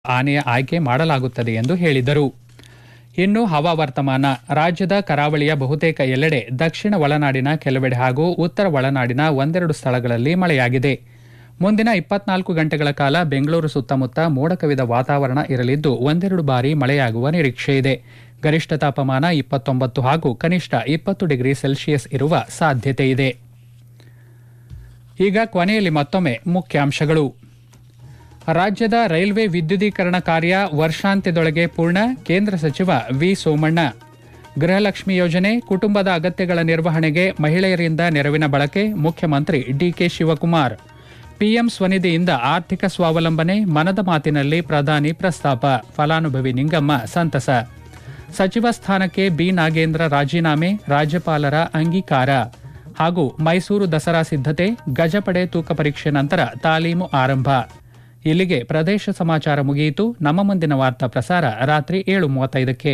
ಆನೆಯ ಆಯ್ಕೆ ಮಾಡಲಾಗುತ್ತದೆ ಎಂದು ಹೇಳಿದರು ಇನ್ನು ಹವಾವರ್ತಮಾನ ರಾಜ್ಯದ ಕರಾವಳಿಯ ಬಹುತೇಕ ಎಲ್ಲೆಡೆ ದಕ್ಷಿಣ ಒಳನಾಡಿನ ಕೆಲವೆಡೆ ಹಾಗೂ ಉತ್ತರ ಒಳನಾಡಿನ ಒಂದೆರಡು ಸ್ಥಳಗಳಲ್ಲಿ ಮಳೆಯಾಗಿದೆ ಮುಂದಿನ ಇಪ್ಪತ್ನಾಲ್ಕು ಗಂಟೆಗಳ ಕಾಲ ಬೆಂಗಳೂರು ಸುತ್ತಮುತ್ತ ಮೋಡ ಕವಿದ ವಾತಾವರಣ ಇರಲಿದ್ದು ಒಂದೆರಡು ಬಾರಿ ಮಳೆಯಾಗುವ ನಿರೀಕ್ಷೆ ಇದೆ ಗರಿಷ್ಠ ತಾಪಮಾನ ಇಪ್ಪತ್ತೊಂಬತ್ತು ಹಾಗೂ ಕನಿಷ್ಠ ಇಪ್ಪತ್ತು ಡಿಗ್ರಿ ಸೆಲ್ಸಿಯಸ್ ಇರುವ ಸಾಧ್ಯತೆ ಇದೆ ಈಗ ಕೊನೆಯಲ್ಲಿ ಮತ್ತೊಮ್ಮೆ ಮುಖ್ಯಾಂಶಗಳು ರಾಜ್ಯದ ರೈಲ್ವೆ ವಿದ್ಯುದೀಕರಣ ಕಾರ್ಯ ವರ್ಷಾಂತ್ಯದೊಳಗೆ ಪೂರ್ಣ ಕೇಂದ್ರ ಸಚಿವ ವಿ ಸೋಮಣ್ಣ ಗೃಹಲಕ್ಷ್ಮಿ ಯೋಜನೆ ಕುಟುಂಬದ ಅಗತ್ಯಗಳ ನಿರ್ವಹಣೆಗೆ ಮಹಿಳೆಯರಿಂದ ನೆರವಿನ ಬಳಕೆ ಮುಖ್ಯಮಂತ್ರಿ ಡಿಕೆ ಶಿವಕುಮಾರ್ ಪಿಎಂ ಸ್ವನಿಧಿಯಿಂದ ಆರ್ಥಿಕ ಸ್ವಾವಲಂಬನೆ ಮನದ ಮಾತಿನಲ್ಲಿ ಪ್ರಧಾನಿ ಪ್ರಸ್ತಾಪ ಫಲಾನುಭವಿ ನಿಂಗಮ್ಮ ಸಂತಸ ಸಚಿವ ಸ್ಥಾನಕ್ಕೆ ಬಿ ನಾಗೇಂದ್ರ ರಾಜೀನಾಮೆ ರಾಜ್ಯಪಾಲರ ಅಂಗೀಕಾರ ಹಾಗೂ ಮೈಸೂರು ದಸರಾ ಸಿದ್ಧತೆ ಗಜಪಡೆ ತೂಕ ಪರೀಕ್ಷೆ ನಂತರ ತಾಲೀಮು ಆರಂಭ ಇಲ್ಲಿಗೆ ಪ್ರದೇಶ ಸಮಾಚಾರ ಮುಗಿಯಿತು ನಮ್ಮ ಮುಂದಿನ ವಾರ್ತಾ ಪ್ರಸಾರ ರಾತ್ರಿ ಏಳು ಮೂವತ್ತೈದಕ್ಕೆ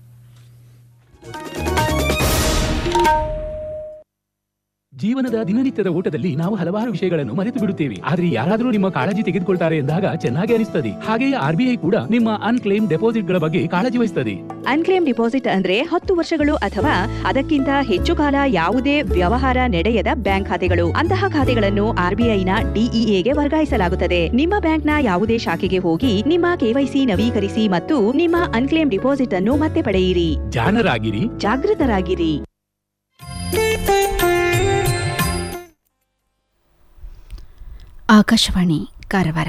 ಜೀವನದ ದಿನನಿತ್ಯದ ಓಟದಲ್ಲಿ ನಾವು ಹಲವಾರು ವಿಷಯಗಳನ್ನು ಮರೆತು ಬಿಡುತ್ತೇವೆ ಆದ್ರೆ ಯಾರಾದರೂ ನಿಮ್ಮ ಕಾಳಜಿ ತೆಗೆದುಕೊಳ್ತಾರೆ ಎಂದಾಗ ಚೆನ್ನಾಗಿ ಅನಿಸ್ತದೆ ಹಾಗೆಯೇ ಆರ್ಬಿಐ ಕೂಡ ನಿಮ್ಮ ಅನ್ಕ್ಲೇಮ್ ಡೆಪಾಸಿಟ್ ಗಳ ಬಗ್ಗೆ ಕಾಳಜಿ ವಹಿಸ್ತದೆ ಅನ್ಕ್ಲೇಮ್ ಡಿಪಾಸಿಟ್ ಅಂದ್ರೆ ಹತ್ತು ವರ್ಷಗಳು ಅಥವಾ ಅದಕ್ಕಿಂತ ಹೆಚ್ಚು ಕಾಲ ಯಾವುದೇ ವ್ಯವಹಾರ ನಡೆಯದ ಬ್ಯಾಂಕ್ ಖಾತೆಗಳು ಅಂತಹ ಖಾತೆಗಳನ್ನು ಆರ್ಬಿಐನ ಡಿಇಎಗೆ ವರ್ಗಾಯಿಸಲಾಗುತ್ತದೆ ನಿಮ್ಮ ಬ್ಯಾಂಕ್ನ ಯಾವುದೇ ಶಾಖೆಗೆ ಹೋಗಿ ನಿಮ್ಮ ಕೆವೈಸಿ ನವೀಕರಿಸಿ ಮತ್ತು ನಿಮ್ಮ ಅನ್ಕ್ಲೇಮ್ ಡಿಪಾಸಿಟ್ ಅನ್ನು ಮತ್ತೆ ಪಡೆಯಿರಿ ಜಾಣರಾಗಿರಿ ಜಾಗೃತರಾಗಿರಿ ಆಕಾಶವಾಣಿ ಕಾರವಾರ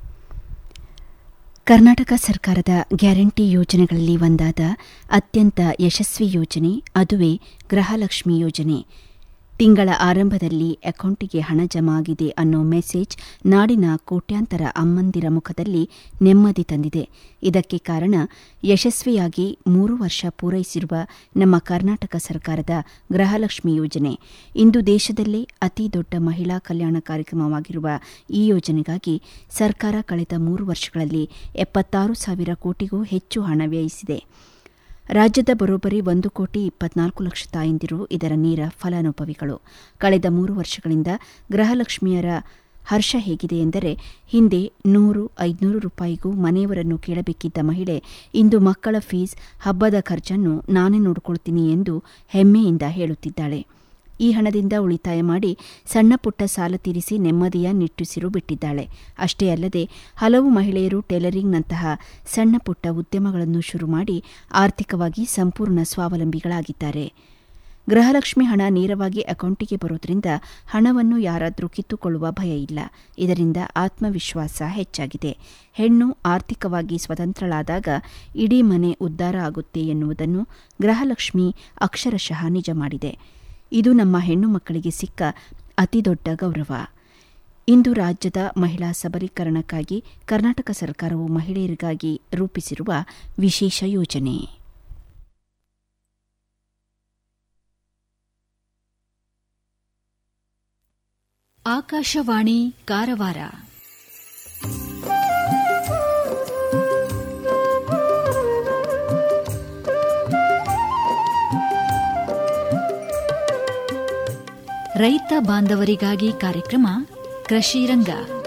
ಕರ್ನಾಟಕ ಸರ್ಕಾರದ ಗ್ಯಾರಂಟಿ ಯೋಜನೆಗಳಲ್ಲಿ ಒಂದಾದ ಅತ್ಯಂತ ಯಶಸ್ವಿ ಯೋಜನೆ ಅದುವೇ ಗೃಹಲಕ್ಷ್ಮಿ ಯೋಜನೆ ತಿಂಗಳ ಆರಂಭದಲ್ಲಿ ಅಕೌಂಟಿಗೆ ಹಣ ಜಮಾ ಆಗಿದೆ ಅನ್ನೋ ಮೆಸೇಜ್ ನಾಡಿನ ಕೋಟ್ಯಾಂತರ ಅಮ್ಮಂದಿರ ಮುಖದಲ್ಲಿ ನೆಮ್ಮದಿ ತಂದಿದೆ ಇದಕ್ಕೆ ಕಾರಣ ಯಶಸ್ವಿಯಾಗಿ ಮೂರು ವರ್ಷ ಪೂರೈಸಿರುವ ನಮ್ಮ ಕರ್ನಾಟಕ ಸರ್ಕಾರದ ಗೃಹಲಕ್ಷ್ಮಿ ಯೋಜನೆ ಇಂದು ದೇಶದಲ್ಲೇ ಅತಿ ದೊಡ್ಡ ಮಹಿಳಾ ಕಲ್ಯಾಣ ಕಾರ್ಯಕ್ರಮವಾಗಿರುವ ಈ ಯೋಜನೆಗಾಗಿ ಸರ್ಕಾರ ಕಳೆದ ಮೂರು ವರ್ಷಗಳಲ್ಲಿ ಎಪ್ಪತ್ತಾರು ಸಾವಿರ ಕೋಟಿಗೂ ಹೆಚ್ಚು ಹಣ ವ್ಯಯಿಸಿದೆ ರಾಜ್ಯದ ಬರೋಬ್ಬರಿ ಒಂದು ಕೋಟಿ ಇಪ್ಪತ್ನಾಲ್ಕು ಲಕ್ಷ ತಾಯಂದಿರು ಇದರ ನೇರ ಫಲಾನುಭವಿಗಳು ಕಳೆದ ಮೂರು ವರ್ಷಗಳಿಂದ ಗೃಹಲಕ್ಷ್ಮಿಯರ ಹರ್ಷ ಹೇಗಿದೆ ಎಂದರೆ ಹಿಂದೆ ನೂರು ಐದುನೂರು ರೂಪಾಯಿಗೂ ಮನೆಯವರನ್ನು ಕೇಳಬೇಕಿದ್ದ ಮಹಿಳೆ ಇಂದು ಮಕ್ಕಳ ಫೀಸ್ ಹಬ್ಬದ ಖರ್ಚನ್ನು ನಾನೇ ನೋಡಿಕೊಳ್ತೀನಿ ಎಂದು ಹೆಮ್ಮೆಯಿಂದ ಹೇಳುತ್ತಿದ್ದಾಳೆ ಈ ಹಣದಿಂದ ಉಳಿತಾಯ ಮಾಡಿ ಸಣ್ಣ ಪುಟ್ಟ ಸಾಲ ತೀರಿಸಿ ನೆಮ್ಮದಿಯ ನಿಟ್ಟುಸಿರು ಬಿಟ್ಟಿದ್ದಾಳೆ ಅಷ್ಟೇ ಅಲ್ಲದೆ ಹಲವು ಮಹಿಳೆಯರು ಟೈಲರಿಂಗ್ನಂತಹ ಸಣ್ಣ ಪುಟ್ಟ ಉದ್ಯಮಗಳನ್ನು ಶುರು ಮಾಡಿ ಆರ್ಥಿಕವಾಗಿ ಸಂಪೂರ್ಣ ಸ್ವಾವಲಂಬಿಗಳಾಗಿದ್ದಾರೆ ಗೃಹಲಕ್ಷ್ಮಿ ಹಣ ನೇರವಾಗಿ ಅಕೌಂಟಿಗೆ ಬರೋದ್ರಿಂದ ಹಣವನ್ನು ಯಾರಾದರೂ ಕಿತ್ತುಕೊಳ್ಳುವ ಭಯ ಇಲ್ಲ ಇದರಿಂದ ಆತ್ಮವಿಶ್ವಾಸ ಹೆಚ್ಚಾಗಿದೆ ಹೆಣ್ಣು ಆರ್ಥಿಕವಾಗಿ ಸ್ವತಂತ್ರಳಾದಾಗ ಇಡೀ ಮನೆ ಉದ್ಧಾರ ಆಗುತ್ತೆ ಎನ್ನುವುದನ್ನು ಗೃಹಲಕ್ಷ್ಮಿ ಅಕ್ಷರಶಃ ನಿಜ ಮಾಡಿದೆ ಇದು ನಮ್ಮ ಹೆಣ್ಣು ಮಕ್ಕಳಿಗೆ ಸಿಕ್ಕ ಅತಿದೊಡ್ಡ ಗೌರವ ಇಂದು ರಾಜ್ಯದ ಮಹಿಳಾ ಸಬಲೀಕರಣಕ್ಕಾಗಿ ಕರ್ನಾಟಕ ಸರ್ಕಾರವು ಮಹಿಳೆಯರಿಗಾಗಿ ರೂಪಿಸಿರುವ ವಿಶೇಷ ಯೋಜನೆ ಆಕಾಶವಾಣಿ ಕಾರವಾರ ರೈತ ಬಾಂಧವರಿಗಾಗಿ ಕಾರ್ಯಕ್ರಮ ಕೃಷಿ ರಂಗ